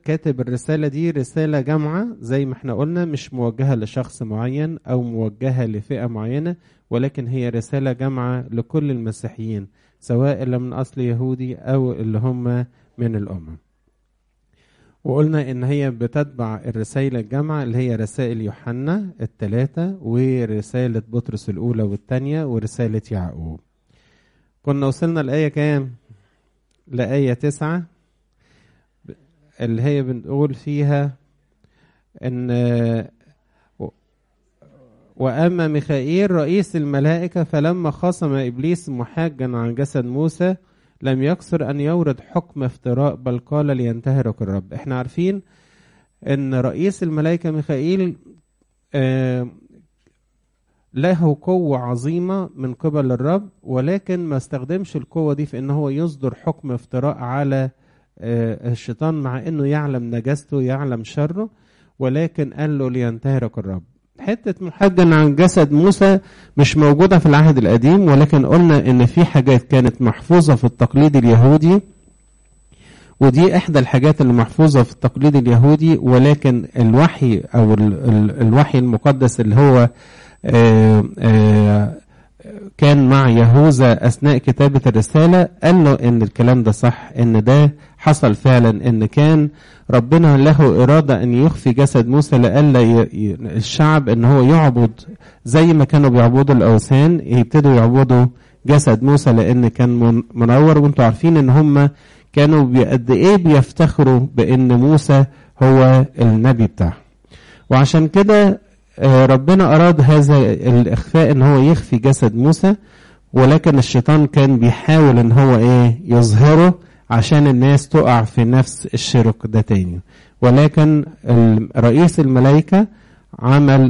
كاتب الرسالة دي رسالة جامعة زي ما احنا قلنا مش موجهة لشخص معين أو موجهة لفئة معينة ولكن هي رسالة جامعة لكل المسيحيين سواء اللي من أصل يهودي أو اللي هم من الأمم وقلنا إن هي بتتبع الرسائل الجامعة اللي هي رسائل يوحنا الثلاثة ورسالة بطرس الأولى والثانية ورسالة يعقوب كنا وصلنا الآية كام؟ لآية تسعة اللي هي بنقول فيها ان واما ميخائيل رئيس الملائكه فلما خاصم ابليس محاجا عن جسد موسى لم يقصر ان يورد حكم افتراء بل قال لينتهرك الرب احنا عارفين ان رئيس الملائكه ميخائيل آه له قوة عظيمة من قبل الرب ولكن ما استخدمش القوة دي في ان هو يصدر حكم افتراء على الشيطان مع انه يعلم نجاسته يعلم شره ولكن قال له لينتهرك الرب حتة محجن عن جسد موسى مش موجودة في العهد القديم ولكن قلنا ان في حاجات كانت محفوظة في التقليد اليهودي ودي احدى الحاجات اللي محفوظة في التقليد اليهودي ولكن الوحي او ال ال الوحي المقدس اللي هو آآ آآ كان مع يهوذا اثناء كتابه الرساله قال له ان الكلام ده صح ان ده حصل فعلا ان كان ربنا له اراده ان يخفي جسد موسى لئلا الشعب ان هو يعبد زي ما كانوا بيعبدوا الاوثان يبتدوا يعبدوا جسد موسى لان كان منور وانتم عارفين ان هم كانوا قد ايه بيفتخروا بان موسى هو النبي بتاعهم وعشان كده ربنا أراد هذا الإخفاء إن هو يخفي جسد موسى ولكن الشيطان كان بيحاول إن هو إيه يظهره عشان الناس تقع في نفس الشرك ده تاني ولكن رئيس الملائكة عمل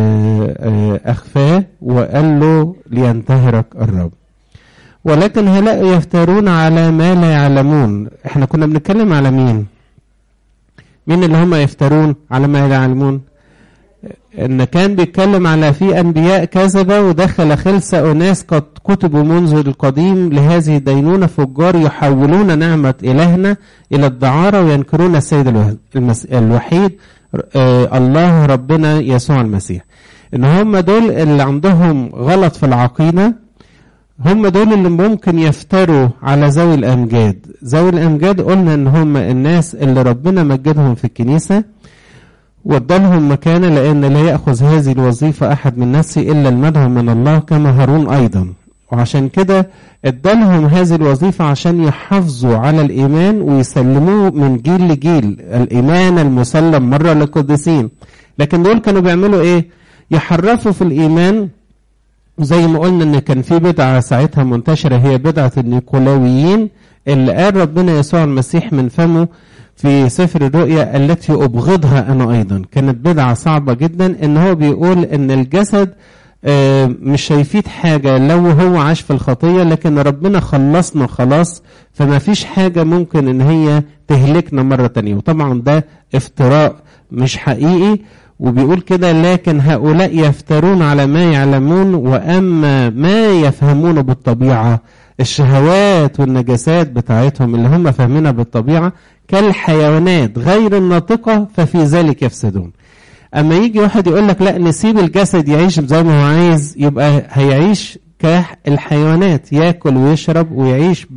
أخفاه وقال له لينتهرك الرب ولكن هؤلاء يفترون على ما لا يعلمون احنا كنا بنتكلم على مين مين اللي هم يفترون على ما لا يعلمون ان كان بيتكلم على في انبياء كذبة ودخل خلس اناس قد كتبوا منذ القديم لهذه الدينونة فجار يحولون نعمة الهنا الى الدعارة وينكرون السيد الوحيد الله ربنا يسوع المسيح ان هم دول اللي عندهم غلط في العقيدة هم دول اللي ممكن يفتروا على ذوي الامجاد ذوي الامجاد قلنا ان هم الناس اللي ربنا مجدهم في الكنيسه وادالهم مكانة لأن لا يأخذ هذه الوظيفة أحد من نفسه إلا المدعو من الله كما هارون أيضا وعشان كده ادالهم هذه الوظيفة عشان يحافظوا على الإيمان ويسلموه من جيل لجيل الإيمان المسلم مرة للقديسين لكن دول كانوا بيعملوا إيه يحرفوا في الإيمان زي ما قلنا ان كان في بدعة ساعتها منتشرة هي بدعة النيقولاويين اللي قال ربنا يسوع المسيح من فمه في سفر الرؤيا التي أبغضها أنا أيضا كانت بدعة صعبة جدا إن هو بيقول إن الجسد مش هيفيد حاجة لو هو عاش في الخطية لكن ربنا خلصنا خلاص فما فيش حاجة ممكن إن هي تهلكنا مرة تانية وطبعا ده افتراء مش حقيقي وبيقول كده لكن هؤلاء يفترون على ما يعلمون وأما ما يفهمون بالطبيعة الشهوات والنجاسات بتاعتهم اللي هم فاهمينها بالطبيعة كالحيوانات غير الناطقة ففي ذلك يفسدون أما يجي واحد يقول لك لا نسيب الجسد يعيش زي ما هو عايز يبقى هيعيش كالحيوانات ياكل ويشرب ويعيش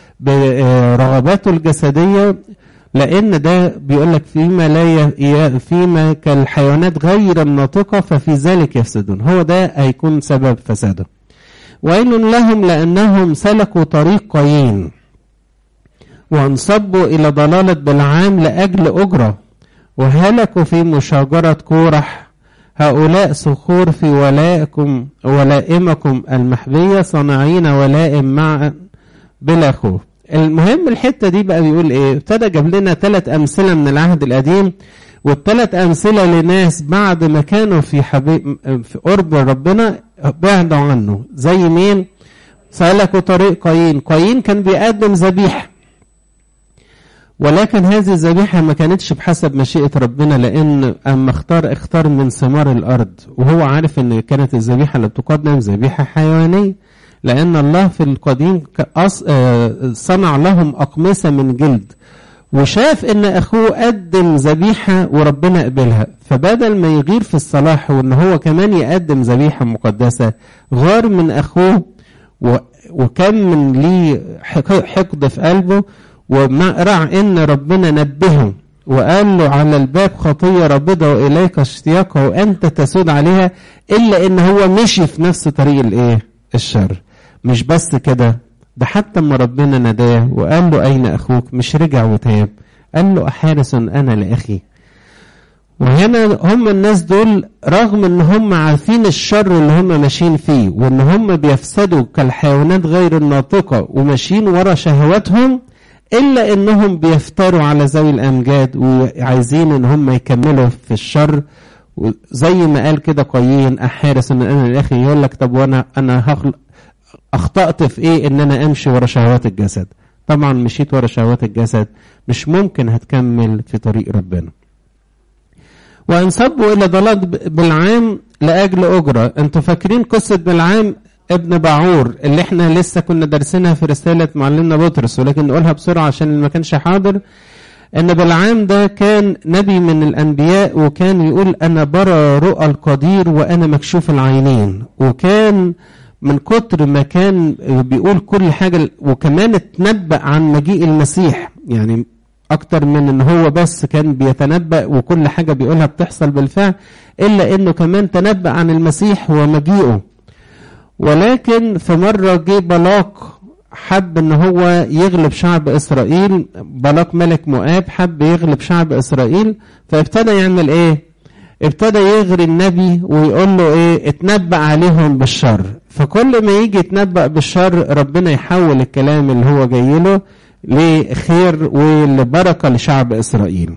برغباته الجسدية لأن ده بيقول لك فيما لا فيما كالحيوانات غير الناطقة ففي ذلك يفسدون هو ده هيكون سبب فساده ويل لهم لأنهم سلكوا طريق قايين وانصبوا إلى ضلالة بالعام لأجل أجرة وهلكوا في مشاجرة كورح هؤلاء صخور في ولائكم ولائمكم المحبية صانعين ولائم مع بلا خوف المهم الحتة دي بقى بيقول ايه ابتدى جاب لنا ثلاث أمثلة من العهد القديم والثلاث أمثلة لناس بعد ما كانوا في حبيب في قرب ربنا بعدوا عنه زي مين سلكوا طريق قايين قايين كان بيقدم ذبيحة ولكن هذه الذبيحة ما كانتش بحسب مشيئة ربنا لأن أما اختار اختار من ثمار الأرض وهو عارف أن كانت الذبيحة اللي بتقدم ذبيحة حيوانية لأن الله في القديم صنع لهم أقمصة من جلد وشاف ان اخوه قدم ذبيحة وربنا قبلها فبدل ما يغير في الصلاح وان هو كمان يقدم ذبيحة مقدسة غار من اخوه و... وكان من ليه حقد في قلبه ومع ان ربنا نبهه وقال له على الباب خطية ربضه إليك اشتياقها وأنت تسود عليها إلا إن هو مشي في نفس طريق الإيه؟ الشر مش بس كده ده حتى اما ربنا ناداه وقال له أين أخوك مش رجع وتاب قال له أحارس أنا لأخي وهنا هم الناس دول رغم ان هم عارفين الشر اللي هم ماشيين فيه وان هم بيفسدوا كالحيوانات غير الناطقة وماشيين ورا شهواتهم الا انهم بيفتروا على ذوي الامجاد وعايزين ان هم يكملوا في الشر زي ما قال كده قايين احارس ان انا الاخي يقول لك طب وانا انا هخلق اخطات في ايه ان انا امشي ورا شهوات الجسد طبعا مشيت ورا شهوات الجسد مش ممكن هتكمل في طريق ربنا وانصبوا الى ضلال بالعام لاجل اجره انتوا فاكرين قصه بالعام ابن باعور اللي احنا لسه كنا دارسينها في رسالة معلمنا بطرس ولكن نقولها بسرعة عشان اللي ما كانش حاضر ان بالعام ده كان نبي من الانبياء وكان يقول انا برى رؤى القدير وانا مكشوف العينين وكان من كتر ما كان بيقول كل حاجة وكمان اتنبأ عن مجيء المسيح يعني اكتر من ان هو بس كان بيتنبأ وكل حاجة بيقولها بتحصل بالفعل الا انه كمان تنبأ عن المسيح ومجيئه ولكن في مرة جه بلاق حب ان هو يغلب شعب اسرائيل بلاق ملك مؤاب حب يغلب شعب اسرائيل فابتدى يعمل ايه ابتدى يغري النبي ويقول له ايه اتنبأ عليهم بالشر فكل ما يجي يتنبأ بالشر ربنا يحول الكلام اللي هو جاي له لخير ولبركة لشعب اسرائيل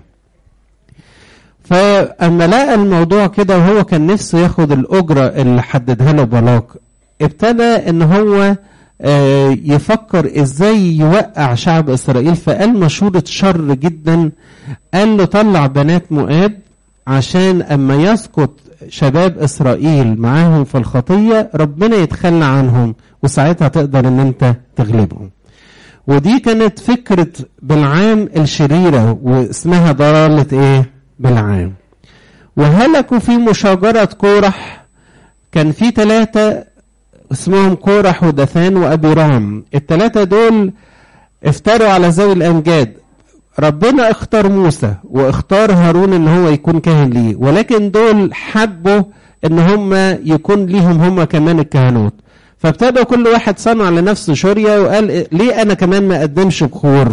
فاما لقى الموضوع كده وهو كان نفسه ياخد الاجره اللي حددها له بلاق ابتدى ان هو يفكر ازاي يوقع شعب اسرائيل فقال مشورة شر جدا قال له طلع بنات مؤاب عشان اما يسقط شباب اسرائيل معاهم في الخطية ربنا يتخلى عنهم وساعتها تقدر ان انت تغلبهم ودي كانت فكرة بالعام الشريرة واسمها ضلالة ايه بالعام وهلكوا في مشاجرة كورح كان في ثلاثة اسمهم كورح ودثان وابي رام الثلاثه دول افتروا على ذوي الامجاد ربنا اختار موسى واختار هارون ان هو يكون كاهن ليه ولكن دول حبوا ان هم يكون ليهم هم كمان الكهنوت فابتدوا كل واحد صنع لنفسه شورية وقال ليه انا كمان ما اقدمش بخور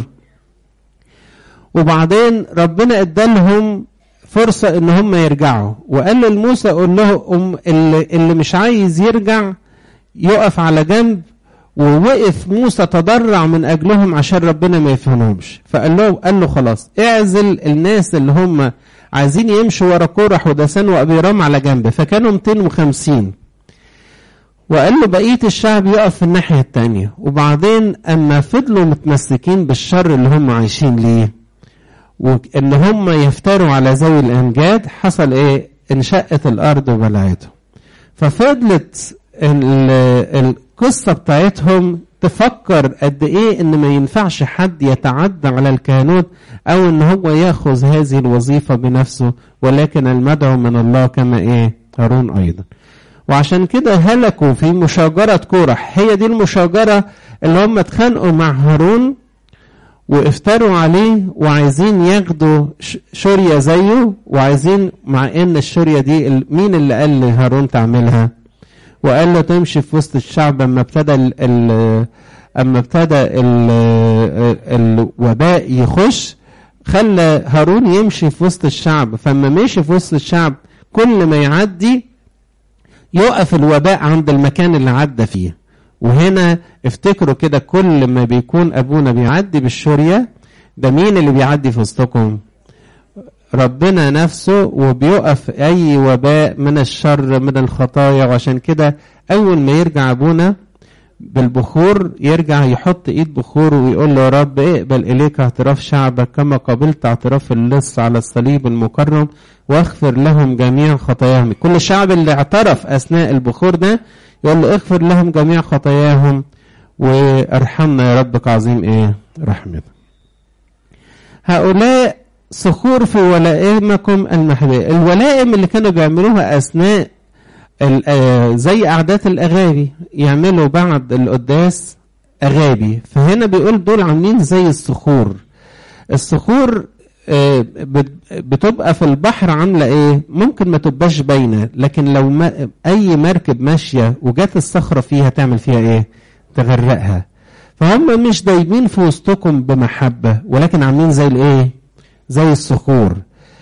وبعدين ربنا ادالهم فرصة ان هم يرجعوا وقال لموسى قول لهم اللي, اللي مش عايز يرجع يقف على جنب ووقف موسى تضرع من اجلهم عشان ربنا ما يفهمهمش فقال له قال له خلاص اعزل الناس اللي هم عايزين يمشوا ورا كورح ودسان وابيرام على جنب فكانوا 250 وقال له بقيه الشعب يقف في الناحيه الثانيه وبعدين اما فضلوا متمسكين بالشر اللي هم عايشين ليه وان هم يفتروا على ذوي الامجاد حصل ايه انشقت الارض وبلعتهم ففضلت القصة بتاعتهم تفكر قد ايه ان ما ينفعش حد يتعدى على الكهنوت او ان هو ياخذ هذه الوظيفة بنفسه ولكن المدعو من الله كما ايه هارون ايضا وعشان كده هلكوا في مشاجرة كورح هي دي المشاجرة اللي هم اتخانقوا مع هارون وافتروا عليه وعايزين ياخدوا شورية زيه وعايزين مع ان الشورية دي مين اللي قال لهارون تعملها وقال له تمشي في وسط الشعب اما ابتدى ال ال اما ابتدى ال الوباء يخش خلى هارون يمشي في وسط الشعب فما مشي في وسط الشعب كل ما يعدي يقف الوباء عند المكان اللي عدى فيه وهنا افتكروا كده كل ما بيكون ابونا بيعدي بالشورية ده مين اللي بيعدي في وسطكم ربنا نفسه وبيقف اي وباء من الشر من الخطايا وعشان كده اول ما يرجع ابونا بالبخور يرجع يحط ايد بخور ويقول له يا رب اقبل اليك اعتراف شعبك كما قبلت اعتراف اللص على الصليب المكرم واغفر لهم جميع خطاياهم كل الشعب اللي اعترف اثناء البخور ده يقول له اغفر لهم جميع خطاياهم وارحمنا يا ربك عظيم ايه رحمتك هؤلاء صخور في ولائمكم المحبية الولائم اللي كانوا بيعملوها أثناء زي أعداد الأغابي يعملوا بعد القداس أغابي فهنا بيقول دول عاملين زي الصخور الصخور بتبقى في البحر عاملة ايه ممكن ما تبقاش باينة لكن لو ما اي مركب ماشية وجات الصخرة فيها تعمل فيها ايه تغرقها فهم مش دايبين في وسطكم بمحبة ولكن عاملين زي الايه زي الصخور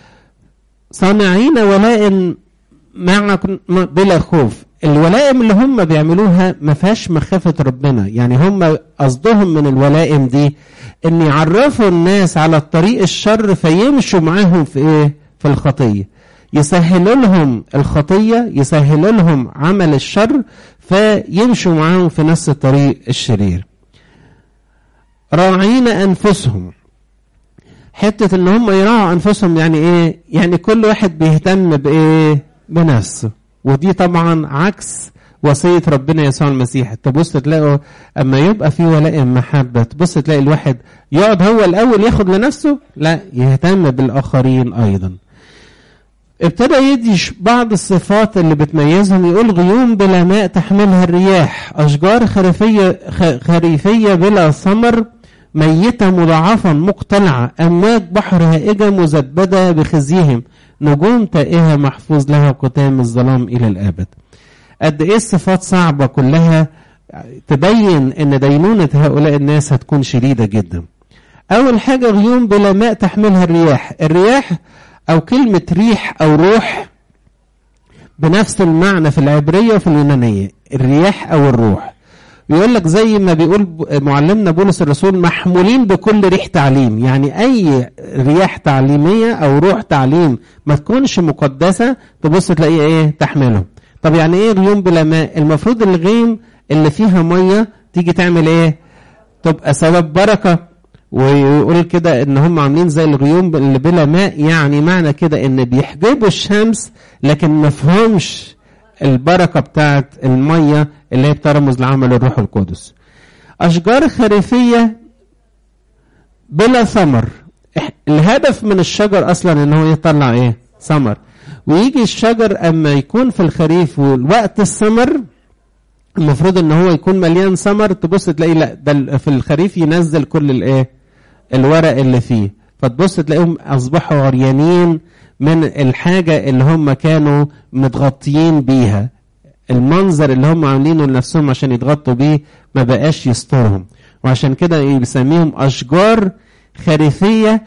صانعين ولائم معكم بلا خوف الولائم اللي هم بيعملوها ما فيهاش مخافة ربنا يعني هم قصدهم من الولائم دي ان يعرفوا الناس على الطريق الشر فيمشوا معاهم في ايه في الخطية يسهلوا لهم الخطية يسهلوا لهم عمل الشر فيمشوا معاهم في نفس الطريق الشرير راعين انفسهم حتة ان هم يراعوا انفسهم يعني ايه يعني كل واحد بيهتم بايه بنفسه ودي طبعا عكس وصية ربنا يسوع المسيح تبص تلاقوا اما يبقى في ولائم محبة تبص تلاقي الواحد يقعد هو الاول ياخد لنفسه لا يهتم بالاخرين ايضا ابتدى يدي بعض الصفات اللي بتميزهم يقول غيوم بلا ماء تحملها الرياح اشجار خريفية خريفية بلا ثمر ميتة مضاعفا مقتلعة أمواج بحر هائجة مزبدة بخزيهم نجوم تائهة محفوظ لها قتام الظلام إلى الأبد قد إيه الصفات صعبة كلها تبين أن دينونة هؤلاء الناس هتكون شديدة جدا أول حاجة غيوم بلا ماء تحملها الرياح الرياح أو كلمة ريح أو روح بنفس المعنى في العبرية وفي اليونانية الرياح أو الروح يقول لك زي ما بيقول معلمنا بولس الرسول محمولين بكل ريح تعليم يعني اي رياح تعليميه او روح تعليم ما تكونش مقدسه تبص تلاقيه ايه تحملهم طب يعني ايه غيوم بلا ماء المفروض الغيم اللي فيها ميه تيجي تعمل ايه تبقى سبب بركه ويقول كده ان هم عاملين زي الغيوم اللي بلا ماء يعني معنى كده ان بيحجبوا الشمس لكن ما فهمش البركه بتاعت الميه اللي هي بترمز لعمل الروح القدس اشجار خريفيه بلا ثمر الهدف من الشجر اصلا ان هو يطلع ايه ثمر ويجي الشجر اما يكون في الخريف والوقت الثمر المفروض ان هو يكون مليان ثمر تبص تلاقي لا ده في الخريف ينزل كل الايه الورق اللي فيه فتبص تلاقيهم اصبحوا عريانين من الحاجة اللي هم كانوا متغطيين بيها المنظر اللي هم عاملينه لنفسهم عشان يتغطوا بيه ما بقاش يسترهم وعشان كده بيسميهم أشجار خريفية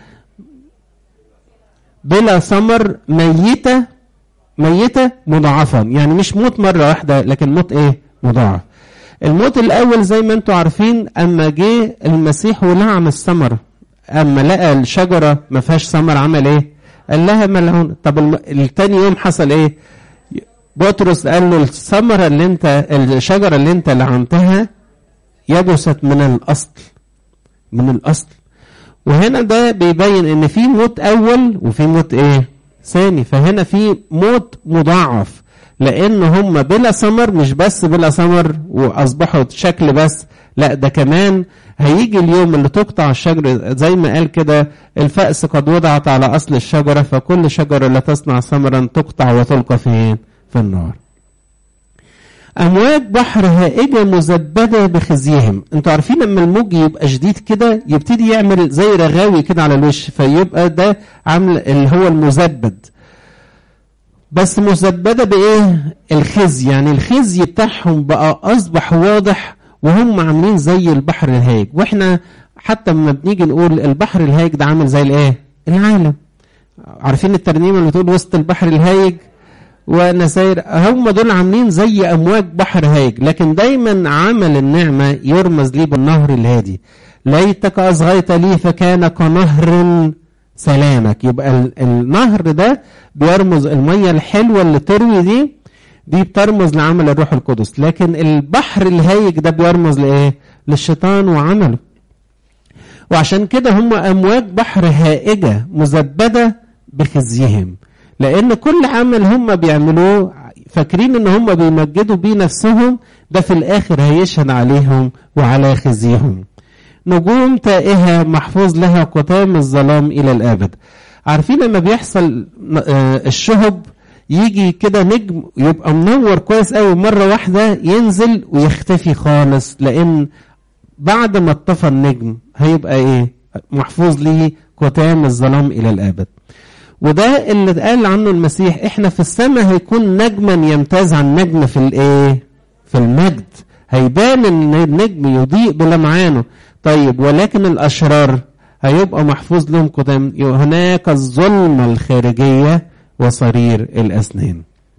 بلا ثمر ميتة ميتة مضاعفا يعني مش موت مرة واحدة لكن موت ايه مضاعف الموت الأول زي ما انتم عارفين أما جه المسيح ولعن الثمر أما لقى الشجرة ما فيهاش ثمر عمل ايه قال لها ملعون طب الم... التاني يوم حصل ايه بطرس قال له الثمرة اللي انت الشجرة اللي انت لعنتها يبست من الاصل من الاصل وهنا ده بيبين ان في موت اول وفي موت ايه ثاني فهنا في موت مضاعف لان هم بلا ثمر مش بس بلا ثمر واصبحوا شكل بس لا ده كمان هيجي اليوم اللي تقطع الشجرة زي ما قال كده الفأس قد وضعت على أصل الشجرة فكل شجرة لا تصنع ثمرا تقطع وتلقى فين في النار أمواج بحر هائجة مزبدة بخزيهم انتوا عارفين لما الموج يبقى شديد كده يبتدي يعمل زي رغاوي كده على الوش فيبقى ده عامل اللي هو المزبد بس مزبدة بإيه الخزي يعني الخزي بتاعهم بقى أصبح واضح وهم عاملين زي البحر الهايج واحنا حتى لما بنيجي نقول البحر الهايج ده عامل زي الايه العالم عارفين الترنيمه اللي بتقول وسط البحر الهايج وانا ساير هم دول عاملين زي امواج بحر هايج لكن دايما عمل النعمه يرمز ليه بالنهر الهادي ليتك اصغيت لي فكان كنهر سلامك يبقى النهر ده بيرمز الميه الحلوه اللي تروي دي دي بترمز لعمل الروح القدس لكن البحر الهايج ده بيرمز لايه للشيطان وعمله وعشان كده هم امواج بحر هائجه مزبده بخزيهم لان كل عمل هم بيعملوه فاكرين ان هم بيمجدوا بيه نفسهم ده في الاخر هيشهد عليهم وعلى خزيهم نجوم تائهة محفوظ لها قتام الظلام إلى الأبد عارفين لما بيحصل الشهب يجي كده نجم يبقى منور كويس قوي مرة واحدة ينزل ويختفي خالص لأن بعد ما اطفى النجم هيبقى ايه محفوظ ليه قتام الظلام إلى الأبد وده اللي قال عنه المسيح احنا في السماء هيكون نجما يمتاز عن نجم في الايه في المجد هيبان ان النجم يضيء بلمعانه طيب ولكن الاشرار هيبقى محفوظ لهم قدام هناك الظلمه الخارجيه وصرير الاسنان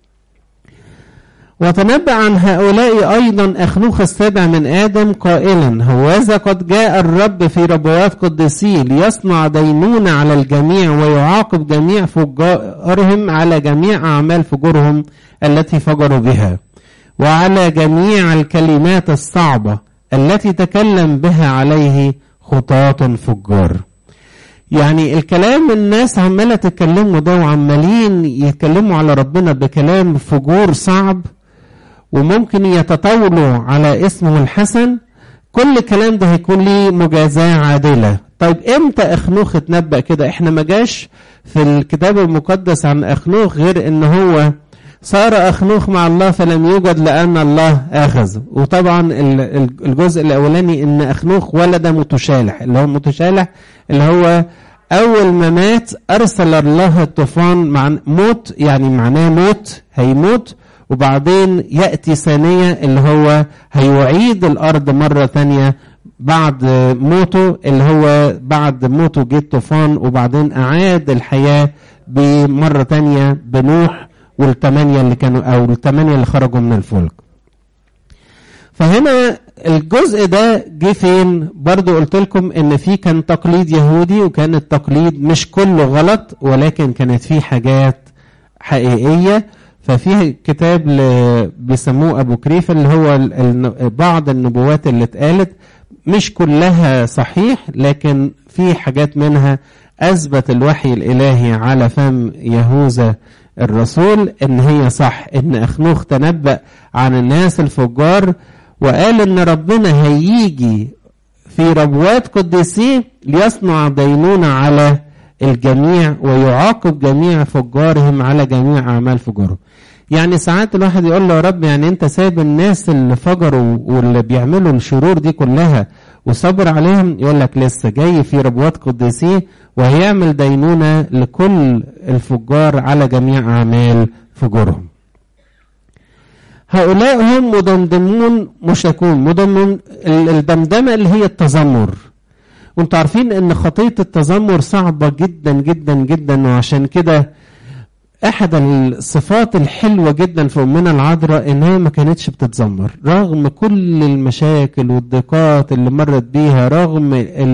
وتنبأ عن هؤلاء أيضا أخنوخ السابع من آدم قائلا هوذا قد جاء الرب في ربوات قدسيه ليصنع دينونة على الجميع ويعاقب جميع فجارهم على جميع أعمال فجورهم التي فجروا بها وعلى جميع الكلمات الصعبة التي تكلم بها عليه خطاة فجار يعني الكلام الناس عمالة تتكلموا ده وعمالين يتكلموا على ربنا بكلام فجور صعب وممكن يتطاولوا على اسمه الحسن كل الكلام ده هيكون ليه مجازاة عادلة طيب امتى اخنوخ اتنبأ كده احنا ما جاش في الكتاب المقدس عن اخنوخ غير ان هو صار اخنوخ مع الله فلم يوجد لان الله اخذ وطبعا الجزء الاولاني ان اخنوخ ولد متشالح اللي هو متشالح اللي هو اول ما مات ارسل الله الطوفان مع موت يعني معناه موت هيموت وبعدين يأتي ثانية اللي هو هيعيد الأرض مرة ثانية بعد موته اللي هو بعد موته جه الطوفان وبعدين أعاد الحياة بمرة تانية بنوح والثمانية اللي كانوا أو الثمانية اللي خرجوا من الفلك فهنا الجزء ده جه فين برضو قلت لكم ان في كان تقليد يهودي وكان التقليد مش كله غلط ولكن كانت فيه حاجات حقيقية ففيه كتاب بيسموه ابو كريف اللي هو بعض النبوات اللي اتقالت مش كلها صحيح لكن في حاجات منها اثبت الوحي الالهي على فم يهوذا الرسول ان هي صح ان اخنوخ تنبأ عن الناس الفجار وقال ان ربنا هيجي في ربوات قديسيه ليصنع دينونة على الجميع ويعاقب جميع فجارهم على جميع اعمال فجورهم يعني ساعات الواحد يقول له يا رب يعني انت سايب الناس اللي فجروا واللي بيعملوا الشرور دي كلها وصبر عليهم يقول لك لسه جاي في ربوات قديسيه وهيعمل دينونة لكل الفجار على جميع أعمال فجورهم هؤلاء هم مدمدمون مشركون مدمدمون الدمدمة اللي هي التذمر وانتوا عارفين ان خطية التذمر صعبة جدا جدا جدا وعشان كده احد الصفات الحلوة جدا في امنا العذراء ان هي ما كانتش بتتذمر رغم كل المشاكل والضيقات اللي مرت بيها رغم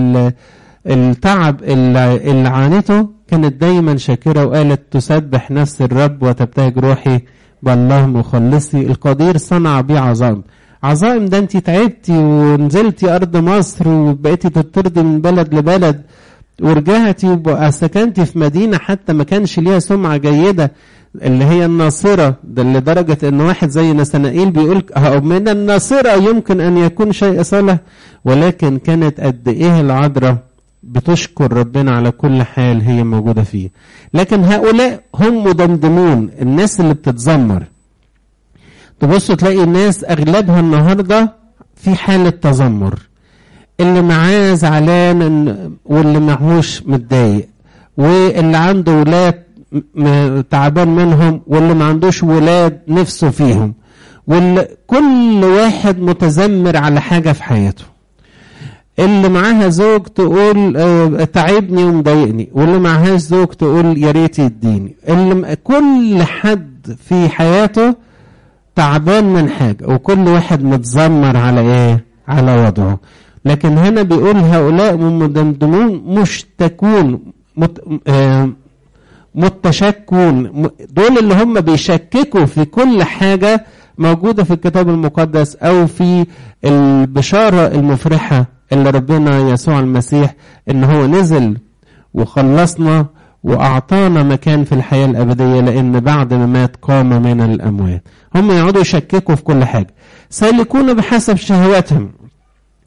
التعب اللي عانته كانت دايما شاكرة وقالت تسبح نفس الرب وتبتهج روحي بالله مخلصي القدير صنع بي عظائم عظائم ده انت تعبتي ونزلتي ارض مصر وبقيتي تطردي من بلد لبلد ورجعتي وسكنتي في مدينة حتى ما كانش ليها سمعة جيدة اللي هي الناصرة ده لدرجة ان واحد زي نسنائيل بيقول من الناصرة يمكن ان يكون شيء صالح ولكن كانت قد ايه العذراء بتشكر ربنا على كل حال هي موجودة فيه لكن هؤلاء هم مدمدمون الناس اللي بتتذمر تبصوا تلاقي الناس اغلبها النهاردة في حالة تذمر اللي معاه زعلان واللي معهوش متضايق واللي عنده ولاد تعبان منهم واللي ما عندوش ولاد نفسه فيهم كل واحد متذمر على حاجة في حياته اللي معاها زوج تقول اه تعبني ومضايقني واللي معهاش زوج تقول يا ريت يديني اللي كل حد في حياته تعبان من حاجة وكل واحد متذمر على ايه على وضعه لكن هنا بيقول هؤلاء مدمدمون مشتكون مت اه متشكون دول اللي هم بيشككوا في كل حاجة موجودة في الكتاب المقدس أو في البشارة المفرحة اللي ربنا يسوع المسيح إن هو نزل وخلصنا وأعطانا مكان في الحياة الأبدية لأن بعد ما مات قام من الأموات هم يقعدوا يشككوا في كل حاجة سالكون بحسب شهواتهم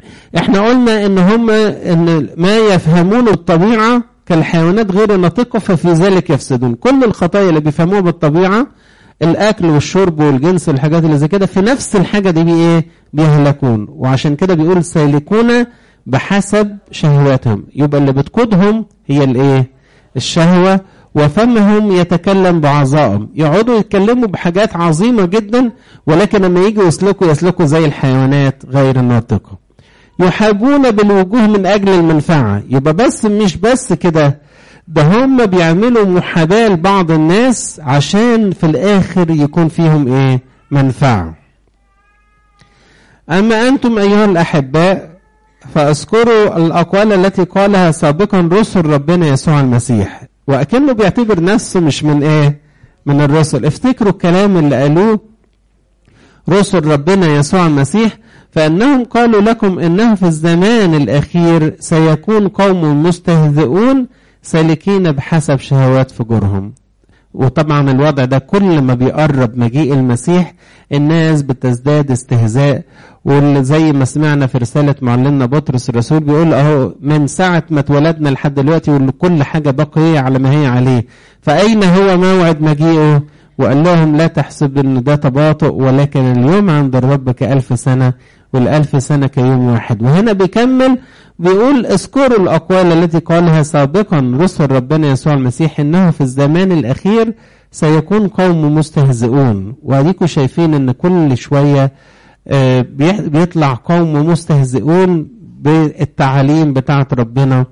احنا قلنا ان هم ان ما يفهمون الطبيعة كالحيوانات غير الناطقة ففي ذلك يفسدون كل الخطايا اللي بيفهموها بالطبيعة الاكل والشرب والجنس والحاجات اللي زي كده في نفس الحاجة دي بايه بيهلكون وعشان كده بيقول سيلكون بحسب شهواتهم يبقى اللي بتقودهم هي الايه الشهوة وفمهم يتكلم بعظائم يقعدوا يتكلموا بحاجات عظيمة جدا ولكن لما يجوا يسلكوا يسلكوا زي الحيوانات غير الناطقة يحابون بالوجوه من أجل المنفعة يبقى بس مش بس كده ده هم بيعملوا محاباة لبعض الناس عشان في الآخر يكون فيهم إيه منفعة أما أنتم أيها الأحباء فاذكروا الأقوال التي قالها سابقا رسل ربنا يسوع المسيح وأكنه بيعتبر نفسه مش من إيه من الرسل افتكروا الكلام اللي قالوه رسل ربنا يسوع المسيح فأنهم قالوا لكم إنه في الزمان الأخير سيكون قوم مستهزئون سالكين بحسب شهوات فجورهم وطبعا الوضع ده كل ما بيقرب مجيء المسيح الناس بتزداد استهزاء وزي ما سمعنا في رسالة معلمنا بطرس الرسول بيقول اهو من ساعة ما اتولدنا لحد دلوقتي وكل حاجة باقية على ما هي عليه فأين هو موعد مجيئه وقال لهم لا تحسب ان ده تباطؤ ولكن اليوم عند الرب كألف سنة والألف سنة كيوم واحد وهنا بيكمل بيقول اذكروا الأقوال التي قالها سابقا رسل ربنا يسوع المسيح إنه في الزمان الأخير سيكون قوم مستهزئون واديكم شايفين إن كل شوية بيطلع قوم مستهزئون بالتعاليم بتاعت ربنا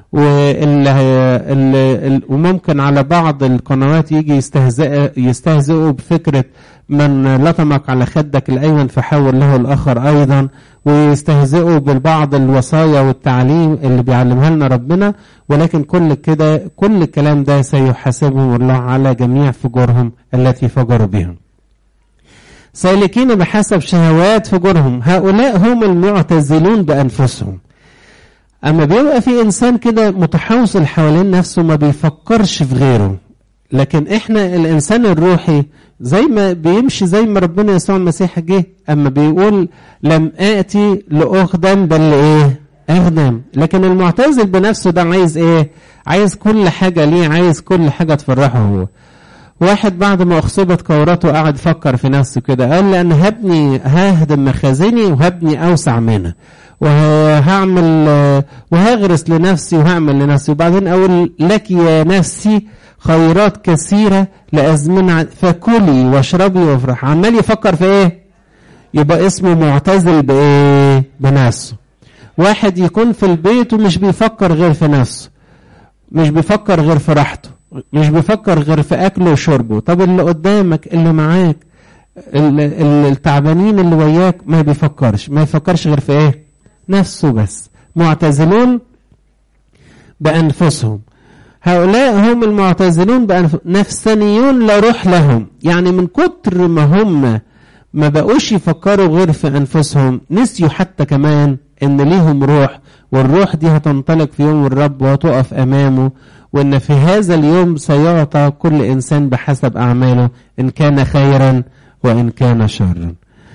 وممكن على بعض القنوات يجي يستهزئ يستهزئوا بفكرة من لطمك على خدك الأيمن فحول له الآخر أيضا ويستهزئوا ببعض الوصايا والتعليم اللي بيعلمها لنا ربنا ولكن كل كده كل الكلام ده سيحاسبهم الله على جميع فجورهم التي فجروا بهم سالكين بحسب شهوات فجورهم هؤلاء هم المعتزلون بأنفسهم أما بيبقى في إنسان كده متحوصل حوالين نفسه ما بيفكرش في غيره لكن إحنا الإنسان الروحي زي ما بيمشي زي ما ربنا يسوع المسيح جه أما بيقول لم آتي لأخدم بل إيه أخدم لكن المعتزل بنفسه ده عايز إيه عايز كل حاجة ليه عايز كل حاجة تفرحه هو واحد بعد ما أخصبت كورته قعد يفكر في نفسه كده قال لأن هبني ههدم مخازني وهبني أوسع منها وهعمل وهغرس لنفسي وهعمل لنفسي وبعدين أقول لك يا نفسي خيرات كثيرة لأزمنة فكلي واشربي وافرح عمال يفكر في ايه يبقى اسمه معتزل بايه بنفسه واحد يكون في البيت ومش بيفكر غير في نفسه مش بيفكر غير في راحته مش بيفكر غير في اكله وشربه طب اللي قدامك اللي معاك التعبانين اللي وياك ما بيفكرش ما يفكرش غير في ايه نفسه بس معتزلون بأنفسهم هؤلاء هم المعتزلون بأنفسهم نفسانيون لا روح لهم يعني من كتر ما هم ما بقوش يفكروا غير في أنفسهم نسيوا حتى كمان إن ليهم روح والروح دي هتنطلق في يوم الرب وتقف أمامه وإن في هذا اليوم سيعطى كل إنسان بحسب أعماله إن كان خيرا وإن كان شرا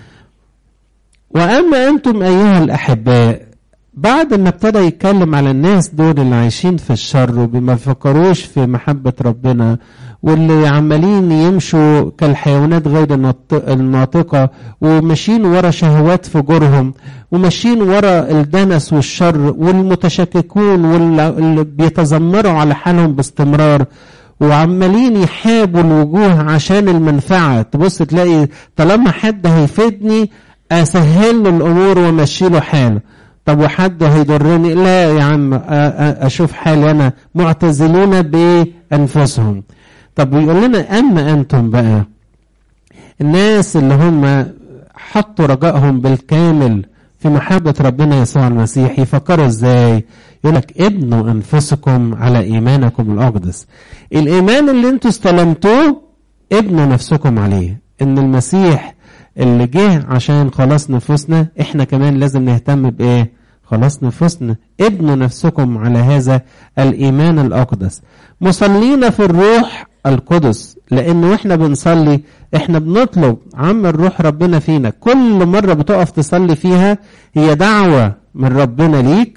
وأما أنتم أيها الأحباء بعد ما ابتدى يتكلم على الناس دول اللي عايشين في الشر وما بيفكروش في محبة ربنا واللي عمالين يمشوا كالحيوانات غير الناطقة وماشيين ورا شهوات فجورهم وماشيين ورا الدنس والشر والمتشككون واللي بيتذمروا على حالهم باستمرار وعمالين يحابوا الوجوه عشان المنفعة تبص تلاقي طالما حد هيفيدني اسهل له الامور وامشي له حاله طب وحد هيضرني لا يا عم اشوف حالي انا معتزلون بانفسهم طب ويقول لنا اما انتم بقى الناس اللي هم حطوا رجائهم بالكامل في محبة ربنا يسوع المسيح يفكروا ازاي يقول لك ابنوا انفسكم على ايمانكم الاقدس الايمان اللي انتوا استلمتوه ابنوا نفسكم عليه ان المسيح اللي جه عشان خلاص نفوسنا احنا كمان لازم نهتم بايه خلاص نفوسنا ابنوا نفسكم على هذا الايمان الاقدس مصلين في الروح القدس لان واحنا بنصلي احنا بنطلب عم الروح ربنا فينا كل مرة بتقف تصلي فيها هي دعوة من ربنا ليك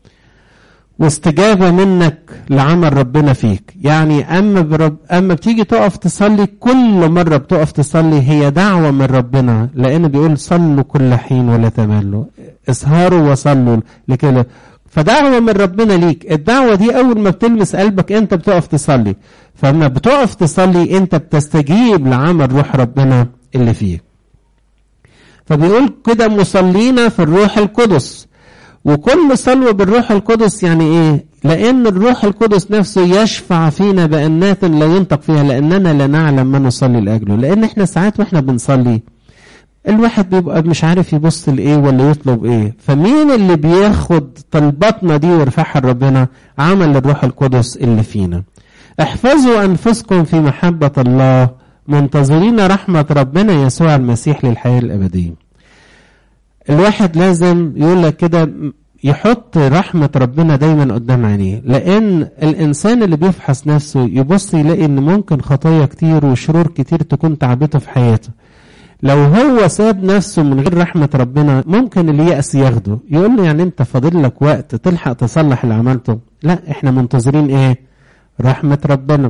واستجابة منك لعمل ربنا فيك يعني أما, برب أما بتيجي تقف تصلي كل مرة بتقف تصلي هي دعوة من ربنا لأن بيقول صلوا كل حين ولا تملوا اسهروا وصلوا لكده فدعوة من ربنا ليك الدعوة دي أول ما بتلمس قلبك أنت بتقف تصلي فلما بتقف تصلي أنت بتستجيب لعمل روح ربنا اللي فيك فبيقول كده مصلين في الروح القدس وكل صلوة بالروح القدس يعني ايه لان الروح القدس نفسه يشفع فينا بانات لا ينطق فيها لاننا لا نعلم ما نصلي لاجله لان احنا ساعات واحنا بنصلي الواحد بيبقى مش عارف يبص لايه ولا يطلب ايه فمين اللي بياخد طلباتنا دي ويرفعها لربنا عمل الروح القدس اللي فينا احفظوا انفسكم في محبة الله منتظرين رحمة ربنا يسوع المسيح للحياة الأبدية الواحد لازم يقول لك كده يحط رحمة ربنا دايما قدام عينيه لأن الإنسان اللي بيفحص نفسه يبص يلاقي إن ممكن خطايا كتير وشرور كتير تكون تعبته في حياته لو هو ساب نفسه من غير رحمة ربنا ممكن اليأس ياخده يقول له يعني أنت فاضل لك وقت تلحق تصلح اللي عملته لا إحنا منتظرين إيه رحمة ربنا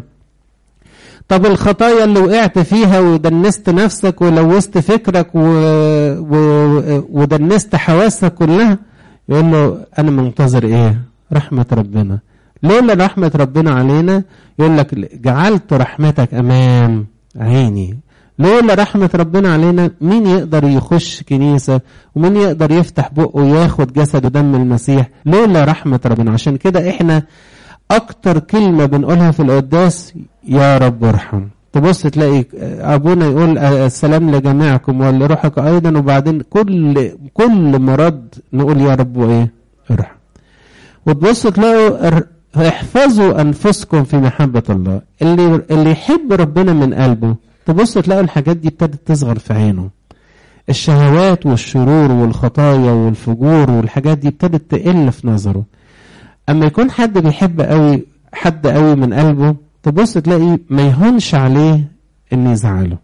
طب الخطايا اللي وقعت فيها ودنست نفسك ولوثت فكرك و... و... ودنست حواسك كلها يقول له انا منتظر ايه رحمة ربنا لولا رحمة ربنا علينا يقول لك جعلت رحمتك امام عيني لولا رحمة ربنا علينا مين يقدر يخش كنيسة ومين يقدر يفتح بقه وياخد جسد ودم المسيح لولا رحمة ربنا عشان كده احنا اكتر كلمة بنقولها في القداس يا رب ارحم تبص تلاقي ابونا يقول السلام لجميعكم ولروحك ايضا وبعدين كل كل مرض نقول يا رب ايه ارحم وتبص تلاقوا احفظوا انفسكم في محبة الله اللي اللي يحب ربنا من قلبه تبص تلاقوا الحاجات دي ابتدت تصغر في عينه الشهوات والشرور والخطايا والفجور والحاجات دي ابتدت تقل في نظره اما يكون حد بيحب قوي حد قوي من قلبه تبص تلاقي ما يهونش عليه ان يزعله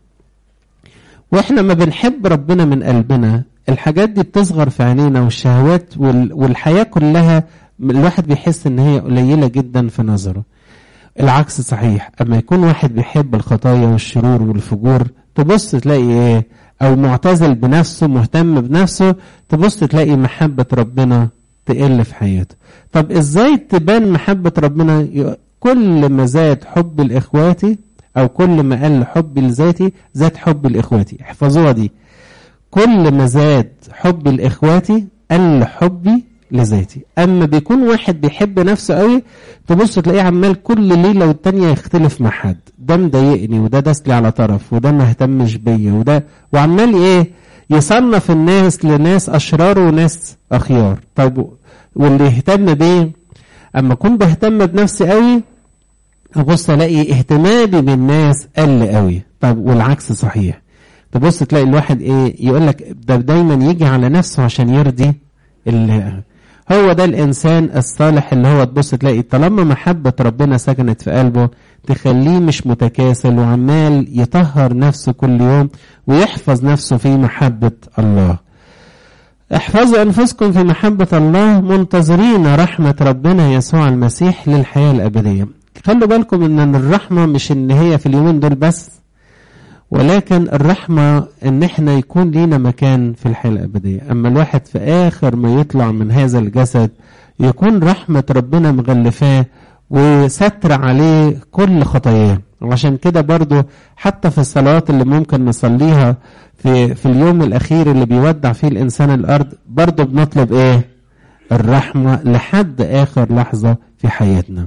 واحنا ما بنحب ربنا من قلبنا الحاجات دي بتصغر في عينينا والشهوات والحياة كلها الواحد بيحس ان هي قليلة جدا في نظره العكس صحيح اما يكون واحد بيحب الخطايا والشرور والفجور تبص تلاقي ايه او معتزل بنفسه مهتم بنفسه تبص تلاقي محبة ربنا تقل في حياته طب ازاي تبان محبة ربنا كل ما زاد حب الاخواتي او كل ما قل حبي لذاتي زاد حب الاخواتي احفظوها دي كل ما زاد حب الاخواتي قل حبي لذاتي اما بيكون واحد بيحب نفسه قوي تبص تلاقيه عمال كل ليله والتانيه يختلف مع حد ده مضايقني وده داس لي على طرف وده ما اهتمش بيا وده وعمال ايه يصنف الناس لناس اشرار وناس اخيار طيب واللي يهتم بيه اما اكون بهتم بنفسي قوي ابص الاقي اهتمامي بالناس قل قوي طب والعكس صحيح تبص تلاقي الواحد ايه يقول لك ده دايما يجي على نفسه عشان يرضي اللي هو ده الانسان الصالح اللي هو تبص تلاقي طالما محبه ربنا سكنت في قلبه تخليه مش متكاسل وعمال يطهر نفسه كل يوم ويحفظ نفسه في محبه الله احفظوا انفسكم في محبه الله منتظرين رحمه ربنا يسوع المسيح للحياه الابديه خلوا بالكم ان الرحمه مش ان هي في اليومين دول بس ولكن الرحمة ان احنا يكون لينا مكان في الحياة الأبدية أما الواحد في آخر ما يطلع من هذا الجسد يكون رحمة ربنا مغلفاه وستر عليه كل خطاياه وعشان كده برضو حتى في الصلوات اللي ممكن نصليها في, في اليوم الأخير اللي بيودع فيه الإنسان الأرض برضو بنطلب إيه الرحمة لحد آخر لحظة في حياتنا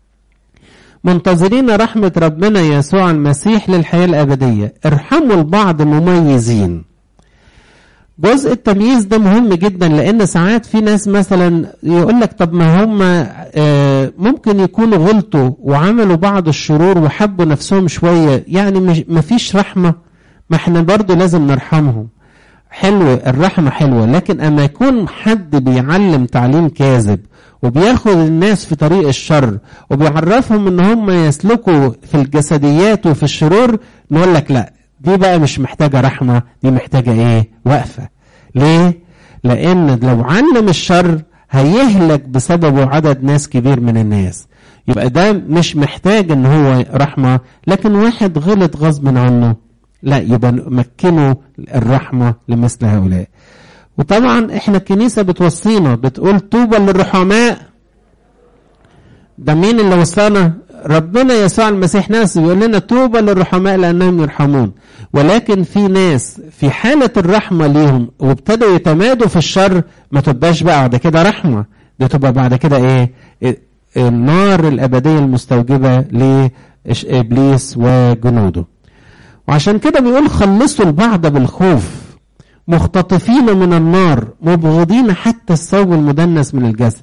منتظرين رحمة ربنا يسوع المسيح للحياة الأبدية ارحموا البعض مميزين جزء التمييز ده مهم جدا لأن ساعات في ناس مثلا يقول لك طب ما هم ممكن يكونوا غلطوا وعملوا بعض الشرور وحبوا نفسهم شوية يعني ما فيش رحمة ما احنا برضو لازم نرحمهم حلوة الرحمة حلوة لكن أما يكون حد بيعلم تعليم كاذب وبياخد الناس في طريق الشر وبيعرفهم ان هم يسلكوا في الجسديات وفي الشرور نقول لك لا دي بقى مش محتاجة رحمة دي محتاجة ايه وقفة ليه لان لو علم الشر هيهلك بسببه عدد ناس كبير من الناس يبقى ده مش محتاج ان هو رحمة لكن واحد غلط غصب عنه لا يبقى مكنه الرحمة لمثل هؤلاء وطبعا احنا الكنيسة بتوصينا بتقول طوبى للرحماء ده مين اللي وصانا ربنا يسوع المسيح نفسه بيقول لنا طوبى للرحماء لانهم يرحمون ولكن في ناس في حالة الرحمة ليهم وابتدوا يتمادوا في الشر ما تبقاش بقى بعد كده رحمة دي تبقى بعد كده ايه النار الأبدية المستوجبة لإبليس وجنوده وعشان كده بيقول خلصوا البعض بالخوف مختطفين من النار مبغضين حتى الثوب المدنس من الجسد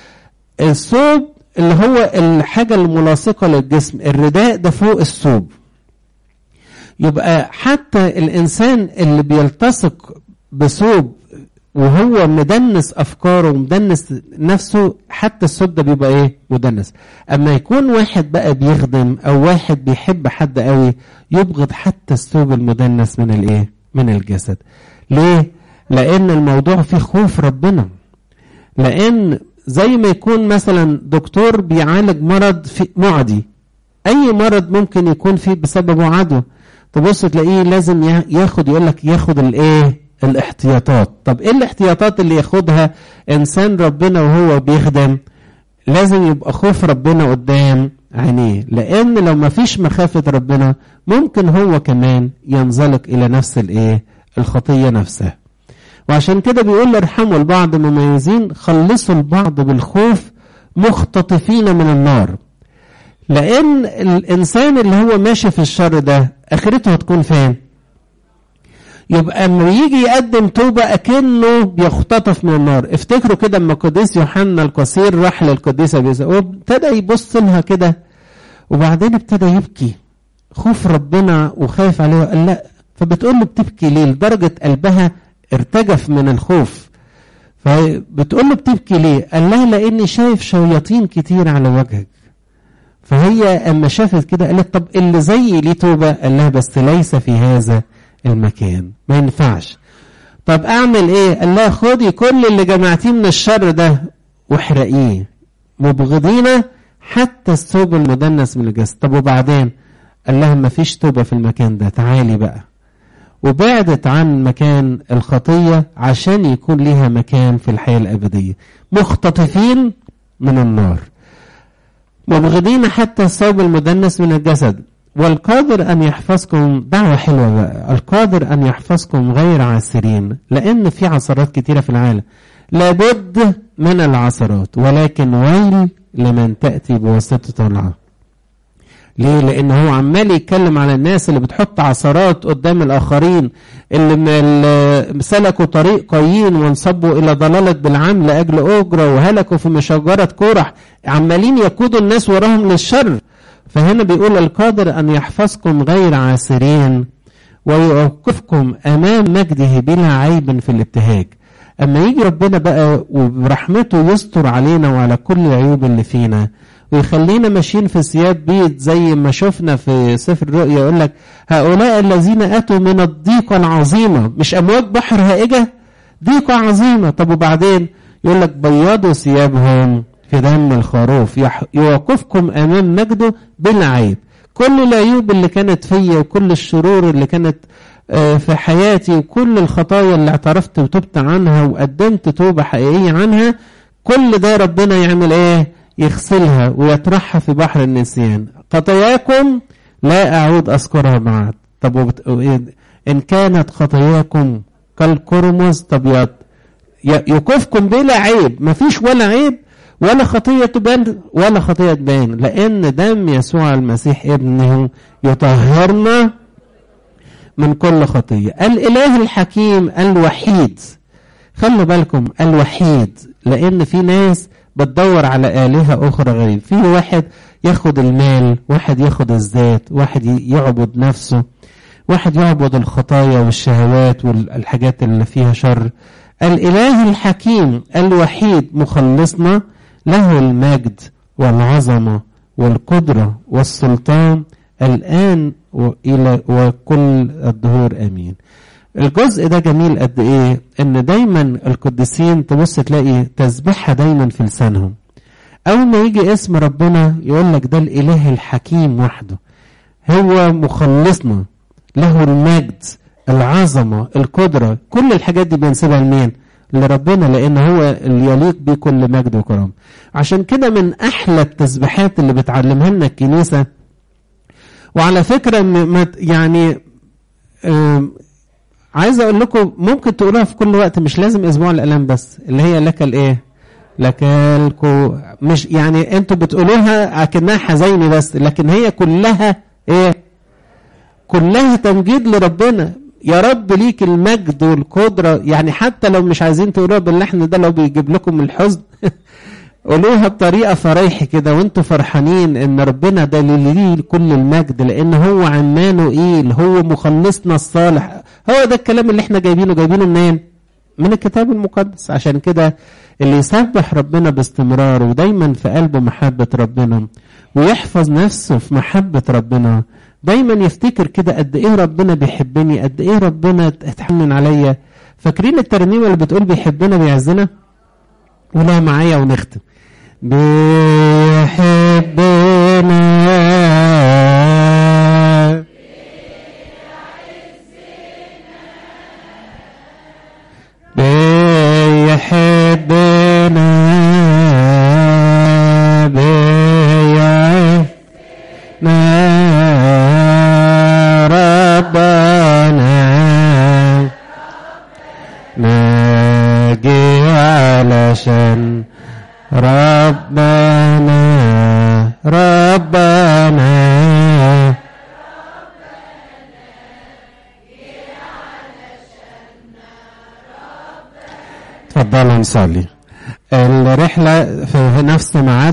الثوب اللي هو الحاجة الملاصقة للجسم الرداء ده فوق الثوب يبقى حتى الإنسان اللي بيلتصق بثوب وهو مدنس افكاره ومدنس نفسه حتى الثوب ده بيبقى ايه مدنس اما يكون واحد بقى بيخدم او واحد بيحب حد قوي يبغض حتى الثوب المدنس من الايه من الجسد ليه لان الموضوع فيه خوف ربنا لان زي ما يكون مثلا دكتور بيعالج مرض في معدي اي مرض ممكن يكون فيه بسببه عدوى تبص تلاقيه لازم ياخد يقول لك ياخد الايه الاحتياطات طب ايه الاحتياطات اللي ياخدها انسان ربنا وهو بيخدم لازم يبقى خوف ربنا قدام عينيه لان لو ما فيش مخافة ربنا ممكن هو كمان ينزلق الى نفس الايه الخطية نفسها وعشان كده بيقول ارحموا البعض مميزين خلصوا البعض بالخوف مختطفين من النار لان الانسان اللي هو ماشي في الشر ده اخرته هتكون فين يبقى اما يجي يقدم توبة أكنه بيختطف من النار افتكروا كده اما القديس يوحنا القصير راح للقديسة بيزا وابتدى يبص لها كده وبعدين ابتدى يبكي خوف ربنا وخايف عليها قال لا فبتقول له بتبكي ليه لدرجة قلبها ارتجف من الخوف فبتقول له بتبكي ليه قال لها لاني شايف شياطين كتير على وجهك فهي اما شافت كده قالت طب اللي زيي ليه توبة قال لها بس ليس في هذا المكان ما ينفعش طب اعمل ايه قال لها خدي كل اللي جمعتيه من الشر ده واحرقيه مبغضين حتى الثوب المدنس من الجسد طب وبعدين قال لها ما فيش توبة في المكان ده تعالي بقى وبعدت عن مكان الخطية عشان يكون ليها مكان في الحياة الأبدية مختطفين من النار مبغضين حتى الثوب المدنس من الجسد والقادر أن يحفظكم دعوة حلوة بقى القادر أن يحفظكم غير عاسرين لأن في عثرات كتيرة في العالم لابد من العثرات ولكن ويل لمن تأتي بواسطة الله ليه؟ لأن هو عمال يتكلم على الناس اللي بتحط عثرات قدام الآخرين اللي سلكوا طريق قايين وانصبوا إلى ضلالة بالعام لأجل أجرة وهلكوا في مشجرة كورح عمالين يقودوا الناس وراهم للشر فهنا بيقول القادر أن يحفظكم غير عاسرين ويوقفكم أمام مجده بلا عيب في الابتهاج أما يجي ربنا بقى وبرحمته يستر علينا وعلى كل العيوب اللي فينا ويخلينا ماشيين في ثياب بيض زي ما شفنا في سفر الرؤيا يقول لك هؤلاء الذين أتوا من الضيقة العظيمة مش أمواج بحر هائجة ضيقة عظيمة طب وبعدين يقول لك بيضوا ثيابهم في دم الخروف يوقفكم أمام مجده بلا عيب كل العيوب اللي كانت فيا وكل الشرور اللي كانت في حياتي وكل الخطايا اللي اعترفت وتبت عنها وقدمت توبة حقيقية عنها كل ده ربنا يعمل ايه يغسلها ويطرحها في بحر النسيان خطاياكم لا أعود أذكرها بعد طب وبت... إن كانت خطاياكم كالقرمز طب يوقفكم بلا عيب مفيش ولا عيب ولا خطية تبان ولا خطية تبان لأن دم يسوع المسيح ابنه يطهرنا من كل خطية الإله الحكيم الوحيد خلوا بالكم الوحيد لأن في ناس بتدور على آلهة أخرى غريب في واحد ياخد المال واحد ياخد الذات واحد يعبد نفسه واحد يعبد الخطايا والشهوات والحاجات اللي فيها شر الإله الحكيم الوحيد مخلصنا له المجد والعظمة والقدرة والسلطان الآن وإلى وكل الدهور آمين الجزء ده جميل قد ايه ان دايما القديسين تبص تلاقي تسبيحها دايما في لسانهم اول ما يجي اسم ربنا يقول لك ده الاله الحكيم وحده هو مخلصنا له المجد العظمه القدره كل الحاجات دي بينسبها لمين لربنا لان هو اللي يليق بيه كل مجد وكرم عشان كده من احلى التسبيحات اللي بتعلمها لنا الكنيسه وعلى فكره م- يعني آم، عايز اقول لكم ممكن تقولوها في كل وقت مش لازم اسبوع الالام بس اللي هي لك الايه لك الكو مش يعني انتوا بتقولوها اكنها حزيني بس لكن هي كلها ايه كلها تمجيد لربنا يا رب ليك المجد والقدرة يعني حتى لو مش عايزين تقولوها باللحن ده لو بيجيب لكم الحزن قولوها بطريقة فريح كده وانتوا فرحانين ان ربنا ده اللي ليه كل المجد لان هو عمانه ايه هو مخلصنا الصالح هو ده الكلام اللي احنا جايبينه جايبينه منين من الكتاب المقدس عشان كده اللي يسبح ربنا باستمرار ودايما في قلبه محبة ربنا ويحفظ نفسه في محبة ربنا دايما يفتكر كده قد ايه ربنا بيحبني قد ايه ربنا اتحنن عليا فاكرين الترنيمة اللي بتقول بيحبنا بيعزنا قولها معايا ونختم بيحبنا بيحبنا بيعزنا ربنا ناجي علشان ربنا ربنا تفضلوا نصلي الرحلة في نفس ميعاد